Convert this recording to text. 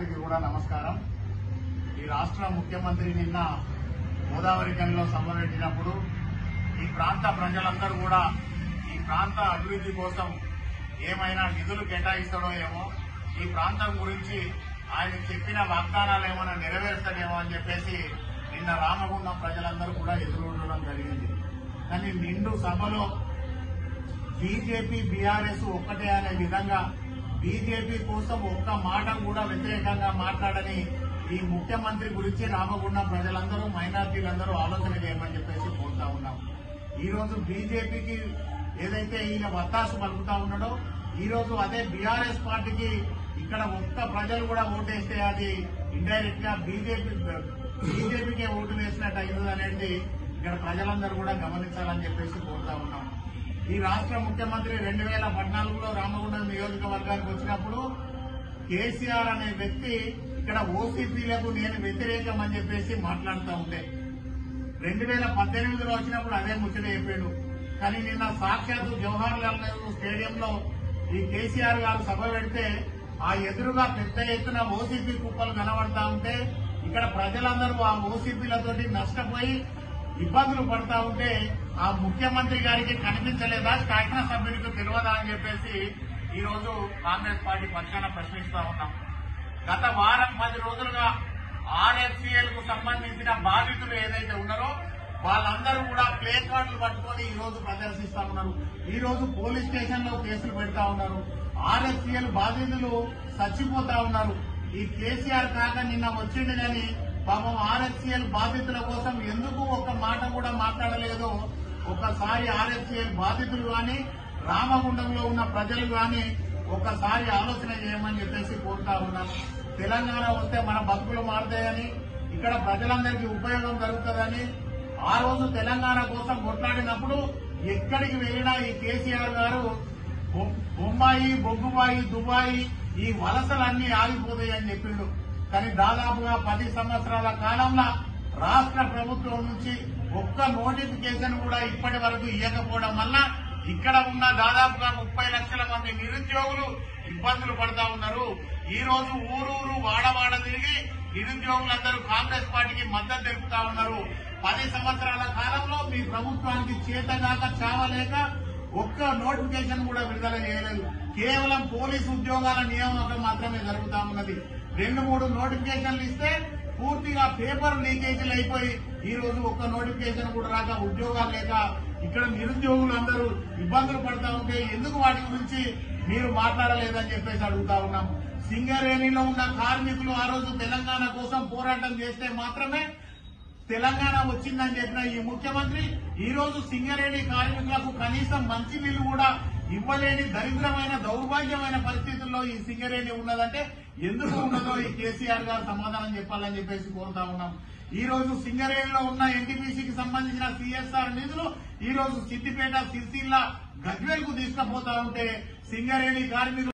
అందరికీ కూడా నమస్కారం ఈ రాష్ట్ర ముఖ్యమంత్రి నిన్న గోదావరి గనిలో సభ పెట్టినప్పుడు ఈ ప్రాంత ప్రజలందరూ కూడా ఈ ప్రాంత అభివృద్ధి కోసం ఏమైనా నిధులు కేటాయిస్తాడో ఏమో ఈ ప్రాంతం గురించి ఆయన చెప్పిన వాగ్దానాలు ఏమైనా నెరవేర్స్తాడేమో అని చెప్పేసి నిన్న రామగుండం ప్రజలందరూ కూడా ఎదురు ఉండడం జరిగింది కానీ నిండు సభలో బీజేపీ బీఆర్ఎస్ ఒక్కటే అనే విధంగా బీజేపీ కోసం ఒక్క మాట కూడా వ్యతిరేకంగా మాట్లాడని ఈ ముఖ్యమంత్రి గురించి రామగుండం ప్రజలందరూ మైనార్టీలందరూ ఆలోచన చేయమని చెప్పేసి కోరుతా ఉన్నాం ఈ రోజు బీజేపీకి ఏదైతే ఈయన వత్తాసు పలుకుతా ఉన్నాడో ఈ రోజు అదే బీఆర్ఎస్ పార్టీకి ఇక్కడ ఒక్క ప్రజలు కూడా ఓటేస్తే అది ఇండైరెక్ట్ గా బీజేపీ బీజేపీకే ఓటు వేసినట్టు అయింది అనేది ఇక్కడ ప్రజలందరూ కూడా గమనించాలని చెప్పేసి కోరుతా ఉన్నాం ఈ రాష్ట్ర ముఖ్యమంత్రి రెండు వేల పద్నాలుగులో రామగుండం నియోజకవర్గానికి వచ్చినప్పుడు కేసీఆర్ అనే వ్యక్తి ఇక్కడ ఓసీపీలకు నేను వ్యతిరేకం అని చెప్పేసి మాట్లాడుతూ ఉండే రెండు వేల పద్దెనిమిదిలో వచ్చినప్పుడు అదే ముచ్చట చెప్పాడు కానీ నిన్న సాక్షాత్తు జవహర్ లాల్ నెహ్రూ స్టేడియంలో ఈ కేసీఆర్ గారు సభ పెడితే ఆ ఎదురుగా పెద్ద ఎత్తున ఓసీపీ కుప్పలు కనబడతా ఉంటే ఇక్కడ ప్రజలందరూ ఆ ఓసీపీలతోటి నష్టపోయి ఇబ్బందులు పడతా ఉంటే ఆ ముఖ్యమంత్రి గారికి కనిపించలేదా శాసన సభ్యునికి తెలియదా అని చెప్పేసి ఈ రోజు కాంగ్రెస్ పార్టీ పక్షాన ప్రశ్నిస్తా ఉన్నాం గత వారం పది రోజులుగా ఆర్ఎఫ్సిఎల్ కు సంబంధించిన బాధితులు ఏదైతే ఉన్నారో వాళ్ళందరూ కూడా ప్లే కార్డులు పట్టుకొని ఈ రోజు ప్రదర్శిస్తా ఉన్నారు ఈ రోజు పోలీస్ స్టేషన్ లో కేసులు పెడతా ఉన్నారు ఆర్ఎఫ్సిఎల్ బాధితులు చచ్చిపోతా ఉన్నారు ఈ కేసీఆర్ కాక నిన్న వచ్చిండు కానీ పాపం ఆర్ఎఫ్సిఎల్ బాధితుల కోసం ఎందుకు ఒక మాట కూడా మాట్లాడలేదు ఒకసారి ఆర్ఎఫ్సిఎల్ బాధితులు గాని రామగుండంలో ఉన్న ప్రజలు గాని ఒకసారి ఆలోచన చేయమని చెప్పేసి కోరుతా ఉన్నాను తెలంగాణ వస్తే మన బతుకులు మారుతాయని ఇక్కడ ప్రజలందరికీ ఉపయోగం జరుగుతుందని ఆ రోజు తెలంగాణ కోసం కొట్లాడినప్పుడు ఎక్కడికి వెళ్ళినా ఈ కేసీఆర్ గారు బొ- బొంబాయి బొగ్గుబాయి దుబాయి ఈ వలసలన్నీ ఆగిపోతాయని చెప్పిండు కానీ దాదాపుగా పది సంవత్సరాల కాలంలో రాష్ట్ర ప్రభుత్వం నుంచి ఒక్క నోటిఫికేషన్ కూడా ఇప్పటి వరకు ఇవ్వకపోవడం వల్ల ఇక్కడ ఉన్న దాదాపుగా ముప్పై లక్షల మంది నిరుద్యోగులు ఇబ్బందులు పడతా ఉన్నారు ఈ రోజు ఊరూరు వాడవాడ తిరిగి నిరుద్యోగులందరూ కాంగ్రెస్ పార్టీకి మద్దతు తెలుపుతా ఉన్నారు పది సంవత్సరాల కాలంలో మీ ప్రభుత్వానికి చేతగాక చావలేక ఒక్క నోటిఫికేషన్ కూడా విడుదల చేయలేదు కేవలం పోలీసు ఉద్యోగాల నియామకం మాత్రమే జరుగుతా ఉన్నది రెండు మూడు నోటిఫికేషన్లు ఇస్తే పూర్తిగా పేపర్ లీకేజీలు అయిపోయి ఈ రోజు ఒక్క నోటిఫికేషన్ కూడా రాక ఉద్యోగాలు లేక ఇక్కడ నిరుద్యోగులు అందరూ ఇబ్బందులు పడతా ఉంటే ఎందుకు వాటి గురించి మీరు మాట్లాడలేదని చెప్పేసి అడుగుతా ఉన్నాం సింగరేణిలో ఉన్న కార్మికులు ఆ రోజు తెలంగాణ కోసం పోరాటం చేస్తే మాత్రమే తెలంగాణ వచ్చిందని చెప్పిన ఈ ముఖ్యమంత్రి ఈ రోజు సింగరేణి కార్మికులకు కనీసం మంచి నీళ్లు కూడా ఇవ్వలేని దరిద్రమైన దౌర్భాగ్యమైన పరిస్థితుల్లో ఈ సింగరేణి ఉన్నదంటే ఎందుకు ఉన్నదో ఈ కేసీఆర్ గారు సమాధానం చెప్పాలని చెప్పేసి కోరుతా ఉన్నాం ఈ రోజు సింగరేణిలో ఉన్న ఎన్టీపీసీకి సంబంధించిన సిఎస్ఆర్ నిధులు ఈ రోజు సిద్దిపేట సిరిసిల్ల గజ్వేల్ కు తీసుకుపోతా ఉంటే సింగరేణి కార్మికులు